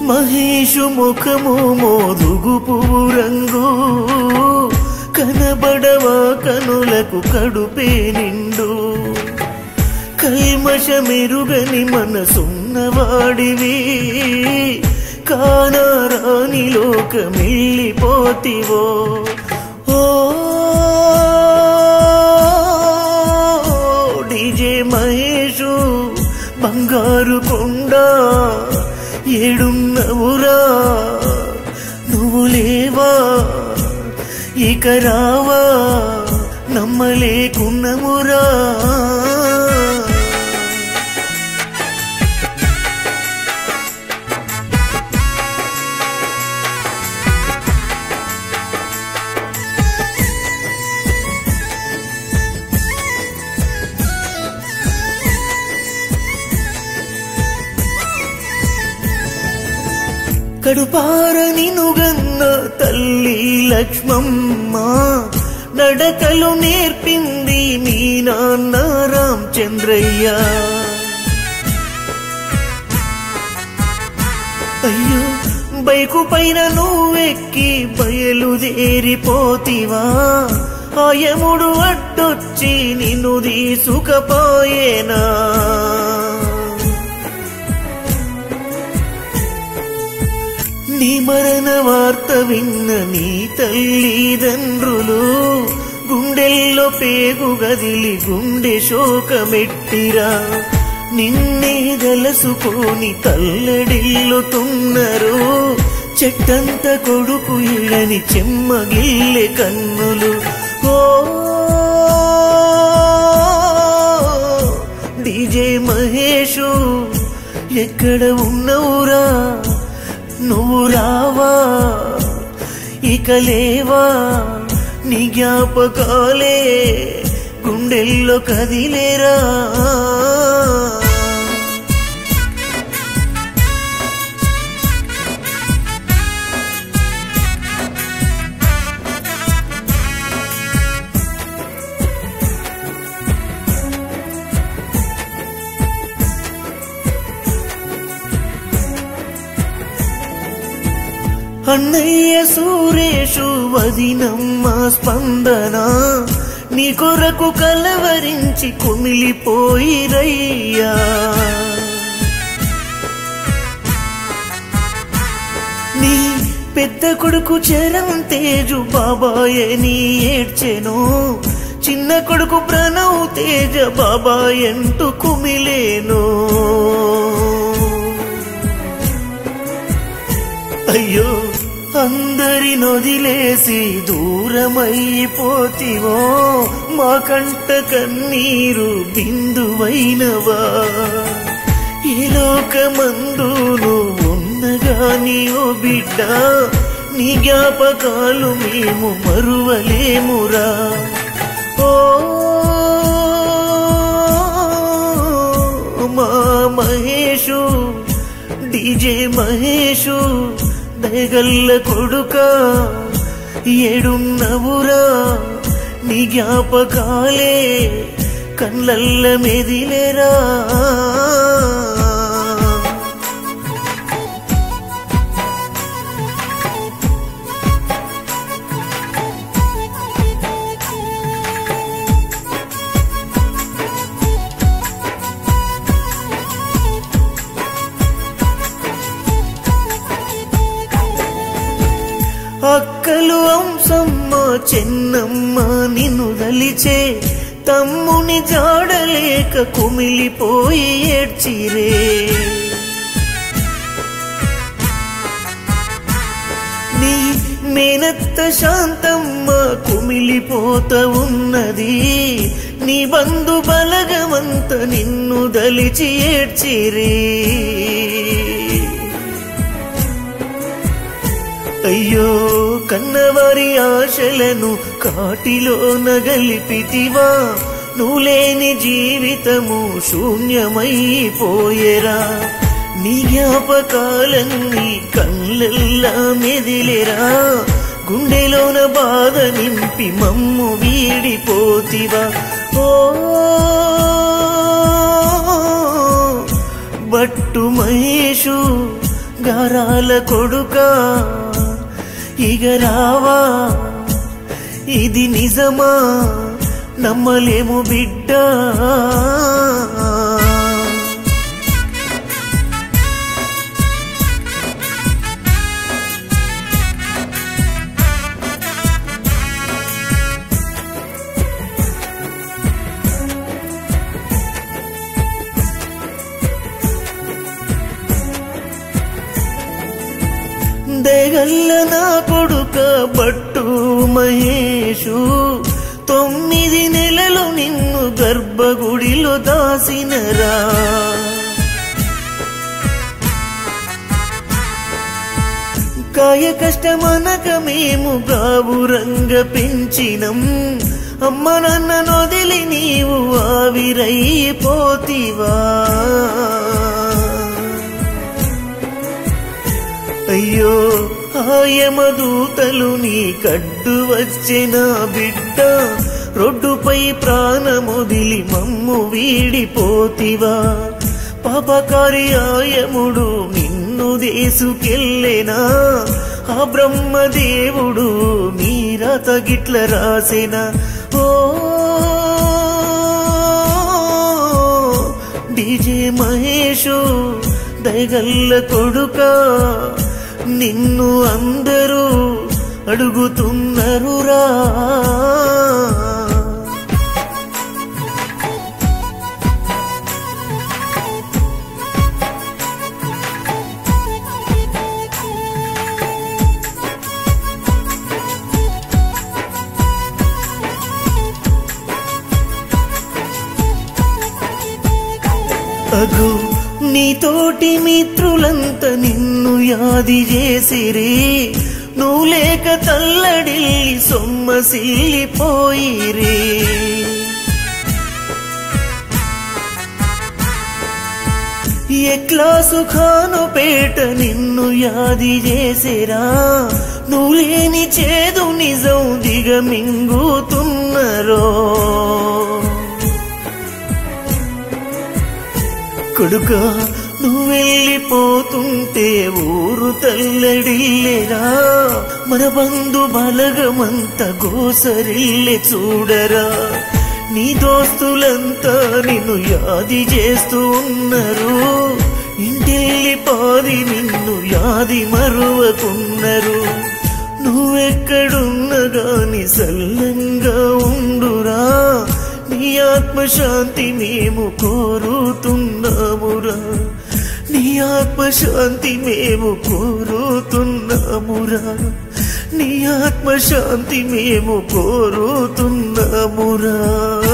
మహేషు ముఖము మోదుగు పువ్వు రంగు కనబడవా కనులకు కడుపే నిండు కల్మషమెరుగని మనసున్నవాడివి కానారాని లోకమెళ్ళిపోతివో ఓ డీజే మహేషు బంగారు కొండ ఏడున్నవురా నువ్వు లేవా ఇక రావా నమ్మలేకున్నమురా కడుపార నినుగన్న తల్లి లక్ష్మమ్మ నడకలు నేర్పింది మీ నాన్న రామచంద్రయ్య అయ్యో బైకు పైన నువ్వెక్కి బయలుదేరిపోతివా ఆయముడు అడ్డొచ్చి నిన్ను తీసుకపోయేనా నీ మరణ వార్త విన్న నీ తల్లిదండ్రులు గుండెల్లో పేగు గదిలి గుండె శోకమెట్టిరా నిన్నే దలసుకొని తల్లడిల్లుతున్నారు చెట్టంత కొడుకు ఇళ్ళని చెమ్మగిల్లె కన్నులు ఓ డీజే మహేషు ఎక్కడ ఉన్నవురా నువ్వు రావా ఇక లేవా నీ జ్ఞాపకాలే గుండెల్లో కదిలేరా అన్నయ్య సూరేషు వదినమ్మ స్పందన నీ కొరకు కలవరించి కుమిలిపోయిరయ్యా నీ పెద్ద కొడుకు చరం తేజు బాబాయ్ నీ ఏడ్చెను చిన్న కొడుకు ప్రణవ్ తేజ బాబాయ్ అంటూ కుమిలేను అయ్యో అందరి నొదిలేసి దూరమైపోతివో మా కంట కన్నీరు బిందువైనవా ఈ లోకమందును ఉన్నగాని ఓ బిడ్డ నీ జ్ఞాపకాలు మేము మరువలేమురా ఓ మా మహేషు డీజే మహేషు దయగల్ల కొడుక ఏడున్నవురా నీ జ్ఞాపకాలే కళ్ళల్ల మెదిలేరా అక్కలు అంశమ్మ చెన్నమ్మ నిన్ను దలిచే తమ్ముని జాడలేక కుమిలిపోయి ఏడ్చిరే నీ మేనత్త శాంతమ్మ కుమిలిపోత ఉన్నది నీ బంధు బలగమంత నిన్ను దలిచి ఏడ్చిరే అయ్యో కన్నవారి ఆశలను కాటిలో నగలిపితివా నువ్వు లేని జీవితము శూన్యమైపోయేరా నీ జ్ఞాపకాలన్నీ కళ్ళెల్లా మెదిలేరా గుండెలోన బాధ నింపి మమ్ము వీడిపోతివా ఓ బట్టు మహేషు గారాల కొడుక ఇక రావా ఇది నిజమా నమ్మలేము బిడ్డ దయగల్ల నా కొడుక బట్టు మహేషు తొమ్మిది నెలలు నిన్ను గర్భగుడిలో దాసినరా కాయ కష్టమనక మేము గావురంగ పెంచినం అమ్మ నాన్న నొదిలి నీవు ఆవిరైపోతివా అయ్యో ఆయమదూతలు నీ కడ్డు వచ్చిన బిడ్డ రొడ్డుపై ప్రాణముదిలి మమ్ము వీడిపోతివా పాపకారి ఆయముడు నిన్ను దేసుకెళ్ళేనా ఆ బ్రహ్మదేవుడు మీరా తగిట్ల రాసేన ఓ డీజే మహేషు దయగల్ల కొడుక నిన్ను అందరూ అడుగుతున్నరురా అగు నీతోటి మిత్రులంత నిన్ను యాది చేసిరి నువ్వు లేక తల్లడిల్లి సొమ్మసిల్లిపోయిరి ఎట్లా సుఖాను పేట నిన్ను యాది చేసేరా నువ్వు లేని చేదు నిజం దిగమింగుతున్నరో కొడుక నువ్వు వెళ్ళిపోతుంటే ఊరు తల్లడిల్లేరా మన బంధు బలగమంత గోసరిల్లె చూడరా నీ దోస్తులంతా నిన్ను యాది చేస్తూ ఉన్నారు ఇంటిల్లి పాది నిన్ను యాది మరువకున్నారు నువ్వెక్కడున్న గాని సల్లంగా ఉండురా నీ ఆత్మశాంతి మేము కోరుతున్నామురా నీ ఆత్మశాంతి మేము కోరుతున్నామురా నీ ఆత్మశాంతి మేము కోరుతున్నామురా